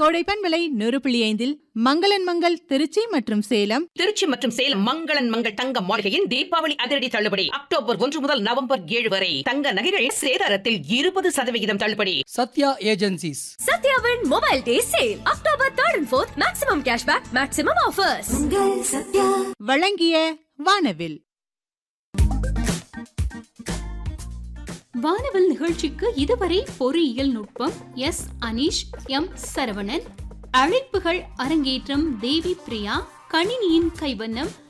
கோடைப்பன் விலை நூறு புள்ளி ஐந்தில் மங்களன் மங்கள் திருச்சி மற்றும் சேலம் திருச்சி மற்றும் சேலம் மங்களன் மங்கள் தங்க மாளிகையின் தீபாவளி அதிரடி தள்ளுபடி அக்டோபர் ஒன்று முதல் நவம்பர் ஏழு வரை தங்க நகைகள் சேதாரத்தில் இருபது சதவிகிதம் தள்ளுபடி சத்யா ஏஜென்சிஸ் சத்யாவின் mobile day sale October third and fourth maximum cashback maximum offers வழங்கிய வானவில் வானவல் நிகழ்ச்சிக்கு இதுவரை பொறியியல் நுட்பம் எஸ் அனீஷ் எம் சரவணன் அழைப்புகள் அரங்கேற்றம் தேவி பிரியா கணினியின் கைவண்ணம்